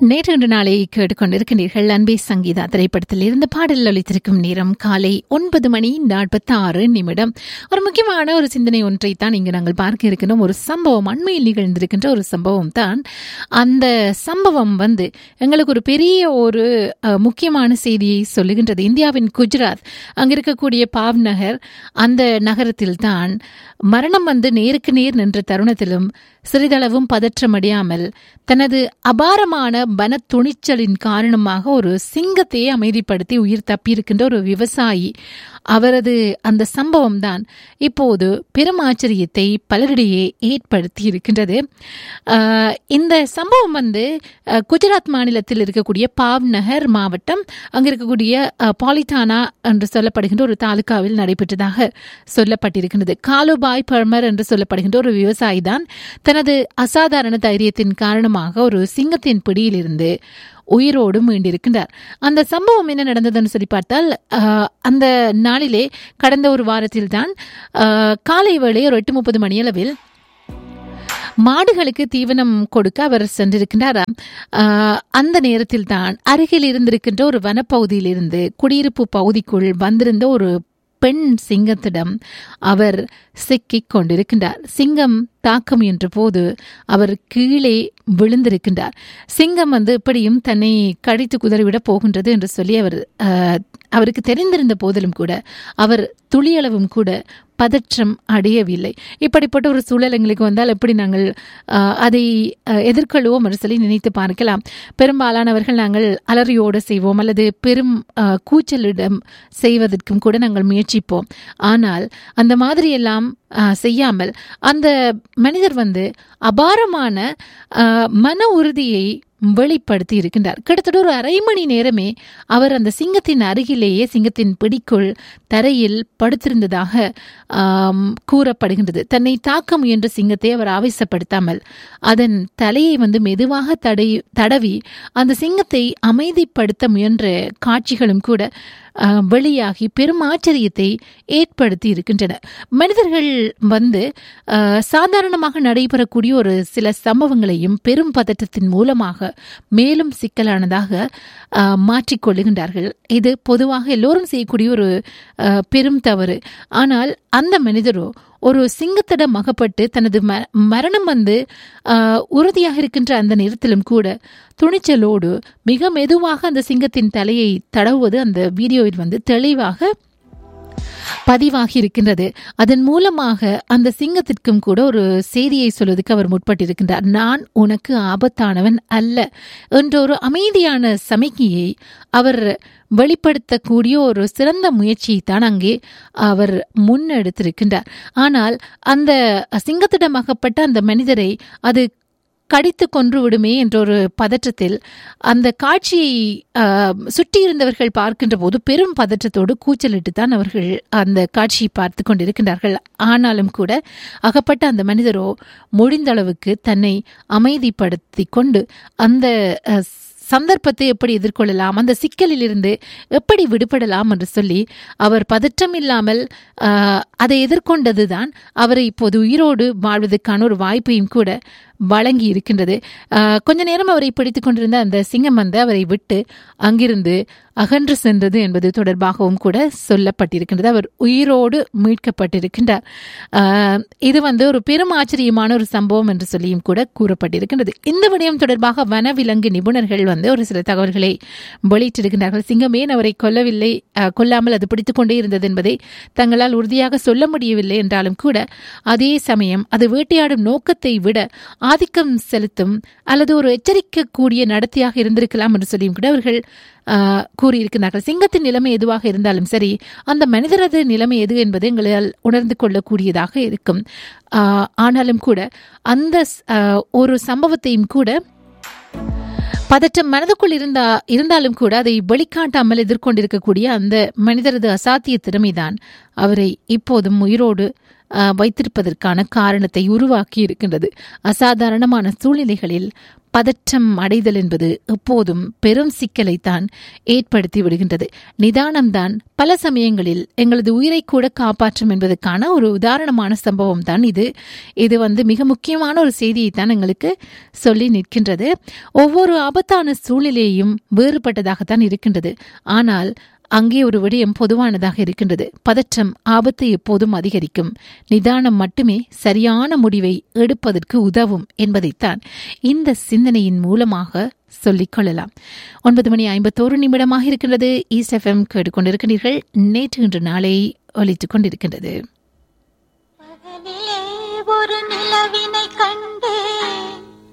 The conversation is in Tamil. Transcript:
நேற்று இன்று நாளை கேட்டுக்கொண்டிருக்கிறீர்கள் அன்பே சங்கீதா திரைப்படத்தில் இருந்து பாடல் ஒலித்திருக்கும் நேரம் காலை ஒன்பது மணி நாற்பத்தி ஆறு நிமிடம் ஒரு முக்கியமான ஒரு சிந்தனை ஒன்றை தான் இங்கு நாங்கள் பார்க்க இருக்கின்றோம் ஒரு சம்பவம் அண்மையில் நிகழ்ந்திருக்கின்ற ஒரு சம்பவம் தான் அந்த சம்பவம் வந்து எங்களுக்கு ஒரு பெரிய ஒரு அஹ், முக்கியமான செய்தியை சொல்லுகின்றது இந்தியாவின் குஜராத் அங்க இருக்கக்கூடிய பாவ் நகர் அந்த நகரத்தில் தான் மரணம் வந்து நேருக்கு நேர் நின்ற தருணத்திலும் சிறிதளவும் பதற்றமடையாமல் தனது அபாரமான பன துணிச்சலின் காரணமாக ஒரு சிங்கத்தையே அமைதிப்படுத்தி உயிர் தப்பியிருக்கின்ற ஒரு விவசாயி அவரது அந்த சம்பவம் தான் இப்போது பெரும் ஆச்சரியத்தை பலரிடையே ஏற்படுத்தி இருக்கின்றது ஆஹ் இந்த சம்பவம் வந்து அஹ், குஜராத் மாநிலத்தில் இருக்கக்கூடிய பாவ் நகர் மாவட்டம் அங்கு இருக்கக்கூடிய அஹ், பாலிதானா என்று சொல்லப்படுகின்ற ஒரு தாலுகாவில் நடைபெற்றதாக சொல்லப்பட்டிருக்கின்றது காலுபாய் பர்மர் என்று சொல்லப்படுகின்ற ஒரு விவசாயி தான் தனது அசாதாரண தைரியத்தின் காரணமாக ஒரு சிங்கத்தின் பிடியிலிருந்து உயிரோடு மீண்டிருக்கின்றார் அந்த சம்பவம் என்ன நடந்ததுன்னு சொல்லி பார்த்தால் ஆஹ், அந்த நாளிலே கடந்த ஒரு வாரத்தில் தான் காலை வேளை ஒரு எட்டு முப்பது மணியளவில் மாடுகளுக்கு தீவனம் கொடுக்க அவர் சென்றிருக்கின்றாராம் ஆஹ், அந்த நேரத்தில் தான் அருகில் இருந்திருக்கின்ற ஒரு வனப்பகுதியிலிருந்து குடியிருப்பு பகுதிக்குள் வந்திருந்த ஒரு பெண் சிங்கத்திடம் அவர் சிக்கிக் கொண்டிருக்கின்றார் சிங்கம் தாக்க முயன்ற போது அவர் கீழே விழுந்திருக்கின்றார் சிங்கம் வந்து எப்படியும் தன்னை கடித்து குதறிவிட போகின்றது என்று சொல்லி அவர் ஆஹ், அவருக்கு தெரிந்திருந்த போதிலும் கூட அவர் துளியளவும் கூட பதற்றம் அடையவில்லை இப்படிப்பட்ட ஒரு சூழல் எங்களுக்கு வந்தால் எப்படி நாங்கள் ஆஹ், அதை ஆஹ், எதிர்கொள்வோம் என்று சொல்லி நினைத்து பார்க்கலாம் பெரும்பாலானவர்கள் நாங்கள் அலறியோடு செய்வோம் அல்லது பெரும் ஆஹ், கூச்சலிடம் செய்வதற்கும் கூட நாங்கள் முயற்சிப்போம் ஆனால் அந்த மாதிரியெல்லாம் ஆஹ், செய்யாமல் அந்த மனிதர் வந்து அபாரமான ஆஹ், மன உறுதியை வெளிப்படுத்தி இருக்கின்றார் கிட்டத்தட்ட ஒரு அரை மணி நேரமே அவர் அந்த சிங்கத்தின் அருகிலேயே சிங்கத்தின் பிடிக்குள் தரையில் படுத்திருந்ததாக ஆம், கூறப்படுகின்றது தன்னை தாக்க முயன்ற சிங்கத்தை அவர் ஆவேசப்படுத்தாமல் அதன் தலையை வந்து மெதுவாக தடை தடவி அந்த சிங்கத்தை அமைதிப்படுத்த முயன்ற காட்சிகளும் கூட ஆ, வெளியாகி பெரும் ஆச்சரியத்தை ஏற்படுத்தி இருக்கின்றன மனிதர்கள் வந்து ஆ, சாதாரணமாக நடைபெறக்கூடிய ஒரு சில சம்பவங்களையும் பெரும் பதற்றத்தின் மூலமாக மேலும் சிக்கலானதாக ஆ, மாற்றிக்கொள்ளுகின்றார்கள் இது பொதுவாக எல்லோரும் செய்யக்கூடிய ஒரு ஆ, பெரும் தவறு ஆனால் அந்த மனிதரோ ஒரு சிங்கத்திடம் அகப்பட்டு தனது ம மரணம் வந்து ஆஹ், உறுதியாக இருக்கின்ற அந்த நேரத்திலும் கூட துணிச்சலோடு மிக மெதுவாக அந்த சிங்கத்தின் தலையை தடவுவது அந்த வீடியோவில் வந்து தெளிவாக பதிவாகி இருக்கின்றது அதன் மூலமாக அந்த சிங்கத்திற்கும் கூட ஒரு செய்தியை சொல்வதற்கு அவர் முற்பட்டிருக்கின்றார் நான் உனக்கு ஆபத்தானவன் அல்ல என்ற ஒரு அமைதியான சமிக்கையை அவர் வெளிப்படுத்தக்கூடிய ஒரு சிறந்த முயற்சியை தான் அங்கே அவர் முன்னெடுத்திருக்கின்றார் ஆனால் அந்த சிங்கத்திடம் அகப்பட்ட அந்த மனிதரை அது கடித்து கொன்று விடுமே என்ற ஒரு பதற்றத்தில் அந்த காட்சியை ஆஹ், சுற்றியிருந்தவர்கள் பார்க்கின்ற போது பெரும் பதற்றத்தோடு கூச்சலிட்டு தான் அவர்கள் அந்த காட்சியை பார்த்து கொண்டிருக்கின்றார்கள் ஆனாலும் கூட அகப்பட்ட அந்த மனிதரோ முடிந்த அளவுக்கு தன்னை அமைதிப்படுத்தி கொண்டு அந்த அஹ், சந்தர்ப்பத்தை எப்படி எதிர்கொள்ளலாம் அந்த சிக்கலில் இருந்து எப்படி விடுபடலாம் என்று சொல்லி அவர் பதற்றம் இல்லாமல் ஆஹ், அதை எதிர்கொண்டதுதான் அவரை இப்போது உயிரோடு வாழ்வதற்கான ஒரு வாய்ப்பையும் கூட வழங்கி இருக்கின்றது ஆஹ், கொஞ்ச நேரம் அவரை பிடித்துக் கொண்டிருந்த அந்த சிங்கம் வந்து அவரை விட்டு அங்கிருந்து அகன்று சென்றது என்பது தொடர்பாகவும் கூட சொல்லப்பட்டிருக்கின்றது அவர் உயிரோடு மீட்கப்பட்டிருக்கின்றார் ஆஹ், இது வந்து ஒரு பெரும் ஆச்சரியமான ஒரு சம்பவம் என்று சொல்லியும் கூட கூறப்பட்டிருக்கின்றது இந்த விடயம் தொடர்பாக வனவிலங்கு நிபுணர்கள் வந்து ஒரு சில தகவல்களை வெளியிட்டிருக்கின்றார்கள் சிங்கம் ஏன் அவரை கொல்லவில்லை ஆஹ், கொல்லாமல் அது பிடித்துக் கொண்டே இருந்தது என்பதை தங்களால் உறுதியாக சொல்ல முடியவில்லை என்றாலும் கூட அதே சமயம் அது வேட்டையாடும் நோக்கத்தை விட ஆதிக்கம் செலுத்தும் அல்லது ஒரு எச்சரிக்கக்கூடிய நடத்தையாக இருந்திருக்கலாம் என்று சொல்லியும் கூட அவர்கள் ஆஹ், கூறியிருக்கிறார்கள் சிங்கத்தின் நிலைமை எதுவாக இருந்தாலும் சரி அந்த மனிதரது நிலைமை எது என்பது எங்களால் உணர்ந்து கொள்ளக்கூடியதாக இருக்கும் ஆஹ், ஆனாலும் கூட அந்த ஸ்- ஆஹ், ஒரு சம்பவத்தையும் கூட பதற்றம் மனதுக்குள் இருந்தா இருந்தாலும் கூட அதை வெளிக்காட்டாமல் எதிர்கொண்டிருக்கக்கூடிய அந்த மனிதரது அசாத்திய திறமைதான் அவரை இப்போதும் உயிரோடு அஹ், வைத்திருப்பதற்கான காரணத்தை உருவாக்கி இருக்கின்றது அசாதாரணமான சூழ்நிலைகளில் பதற்றம் அடைதல் என்பது எப்போதும் பெரும் சிக்கலைத்தான் ஏற்படுத்தி விடுகின்றது நிதானம்தான் பல சமயங்களில் எங்களது உயிரை கூட காப்பாற்றும் என்பதற்கான ஒரு உதாரணமான சம்பவம் தான் இது இது வந்து மிக முக்கியமான ஒரு செய்தியை தான் எங்களுக்கு சொல்லி நிற்கின்றது ஒவ்வொரு ஆபத்தான சூழ்நிலையும் வேறுபட்டதாகத்தான் இருக்கின்றது ஆனால் அங்கே ஒரு விடயம் பொதுவானதாக இருக்கின்றது பதற்றம் ஆபத்தை எப்போதும் அதிகரிக்கும் நிதானம் மட்டுமே சரியான முடிவை எடுப்பதற்கு உதவும் என்பதைத்தான் இந்த சிந்தனையின் மூலமாக சொல்லிக் கொள்ளலாம் ஒன்பது மணி ஐம்பத்தோரு நிமிடமாக இருக்கின்றது ஈஸ்ட் எஃப்எம் கேட்டுக்கொண்டிருக்கிறீர்கள் நேற்று இன்று நாளை ஒலித்துக் கொண்டிருக்கின்றது பகலிலே ஒரு நிலவினை கண்டேன்